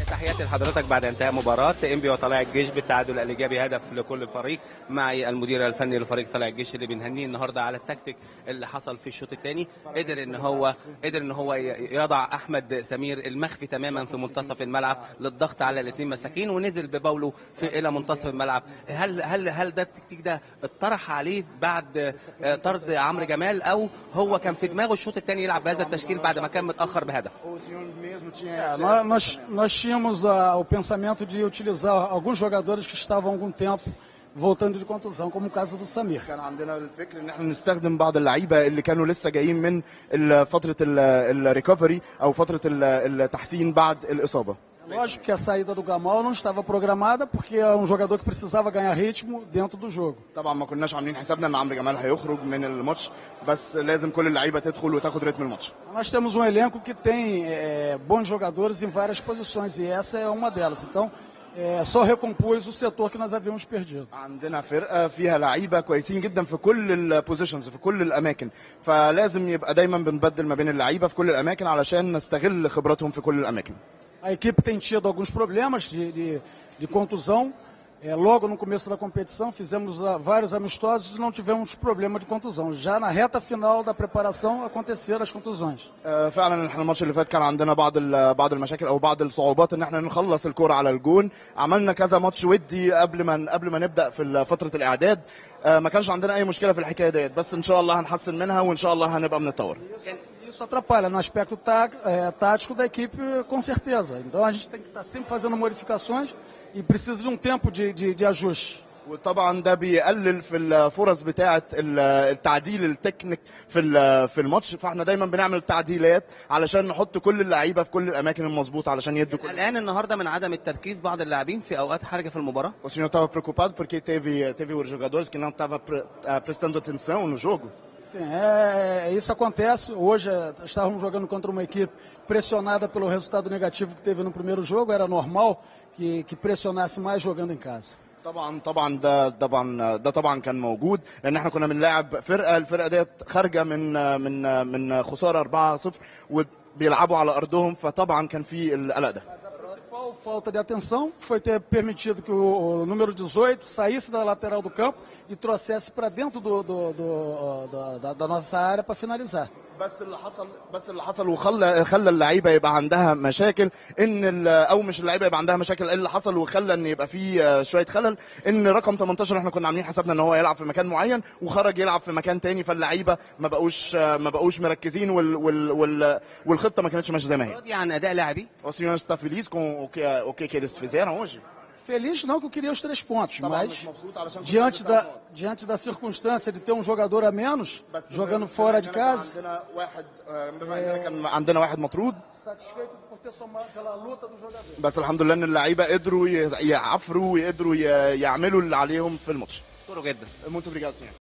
تحياتي لحضرتك بعد انتهاء مباراة انبي وطلائع الجيش بالتعادل الايجابي هدف لكل فريق معي المدير الفني لفريق طلائع الجيش اللي بنهنيه النهارده على التكتيك اللي حصل في الشوط الثاني قدر ان هو قدر ان هو ي- يضع احمد سمير المخفي تماما في منتصف الملعب للضغط على الاثنين مساكين ونزل بباولو في الى منتصف الملعب هل هل هل ده التكتيك ده اتطرح عليه بعد آه، طرد عمرو جمال او هو كان في دماغه الشوط الثاني يلعب بهذا التشكيل بعد ما كان متاخر بهدف Ou o senhor mesmo tinha É, essa- nós, nós, nós tínhamos ah, o pensamento de utilizar alguns jogadores que estavam há algum tempo voltando de contusão, como o caso do Samir. كان عندنا الفكر ان احنا نستخدم بعض اللعيبه اللي كانوا لسه جايين من ال- فتره الريكفري او فتره ال- التحسين بعد الاصابه Lógico que a saída do Gamal não estava programada, porque é um jogador que precisava ganhar ritmo dentro do jogo. طبعا ما كناش عاملين حسابنا ان عمرو جمال هيخرج من الماتش بس لازم كل اللعيبه تدخل وتاخد رتم الماتش Nós temos um elenco que tem eh, bons jogadores em várias posições, e essa é uma delas. Então, eh, só recompôs o setor que nós havíamos perdido. عندنا فرقه فيها لعيبه كويسين جدا في كل البوزيشنز في كل الاماكن فلازم يبقى دايما بنبدل ما بين اللعيبه في كل الاماكن علشان نستغل خبراتهم في كل الاماكن A equipe tem tido alguns problemas de, de, de contusão. É, logo no começo da competição, fizemos ah, vários amistosos e não tivemos problema de contusão. Já na reta final da preparação, aconteceram as contusões. آه، فعلا احنا الماتش اللي فات كان عندنا بعض ال- بعض المشاكل او بعض الصعوبات ان احنا نخلص الكرة على الجون عملنا كذا ماتش ودي قبل ما قبل ما نبدا في فتره الاعداد آه، ما كانش عندنا اي مشكله في الحكايه ديت بس ان شاء الله هنحسن منها وان شاء الله هنبقى بنتطور Isso atrapalha no aspecto tá- eh, tático da equipe, com certeza. Então a gente tem que estar sempre fazendo modificações e precisa de um tempo de, de, de ajuste. وطبعا ده بيقلل في الفرص بتاعه ال- التعديل التكنيك في ال- في الماتش فاحنا دايما بنعمل تعديلات علشان نحط كل اللعيبه في كل الاماكن المظبوطه علشان يدوا كل الان النهارده من عدم التركيز بعض اللاعبين في اوقات حرجه في المباراه O senhor estava preocupado porque teve teve os jogadores que não estavam prestando atenção no jogo Sim, é, isso acontece. Hoje eh, estávamos jogando contra uma equipe pressionada pelo resultado negativo que teve no primeiro jogo. Era normal que, que pressionasse mais jogando em casa. طبعا طبعا ده طبعا ده طبعا كان موجود لان احنا كنا بنلاعب فرقه الفرقه ديت خارجه من من من خساره 4-0 وبيلعبوا على ارضهم فطبعا كان في القلق ده A principal falta de atenção foi ter permitido que o, o número 18 saísse da lateral do campo e trouxesse para dentro do, do- do- da, da- da nossa área para finalizar. بس اللي حصل بس اللي حصل وخلى خلى اللعيبه يبقى عندها مشاكل ان ال- او مش اللعيبه يبقى عندها مشاكل إيه اللي حصل وخلى ان يبقى في آه، شويه خلل ان رقم 18 احنا كنا عاملين حسابنا ان هو يلعب في مكان معين وخرج يلعب في مكان تاني فاللعيبه ما بقوش آه، ما بقوش مركزين وال وال وال والخطه ما كانتش ماشيه زي ما هي راضي عن اداء لاعبي O senhor está feliz com o que o que, que eles fizeram hoje? Feliz não que eu queria os três pontos, طبعا mas مش مبسوط علشان كنا diante بنلعب da, diante da circunstância de ter um jogador a menos, بس jogando بما fora de إننا كان casa, عندنا واحد آه، بما اننا كان عندنا واحد مطرود satisfeito por ter somado pela luta do jogador. بس الحمد لله ان اللعيبه قدروا ي- يعفروا ويقدروا ي- يعملوا اللي عليهم في الماتش. اشكره جدا Muito obrigado, senhor.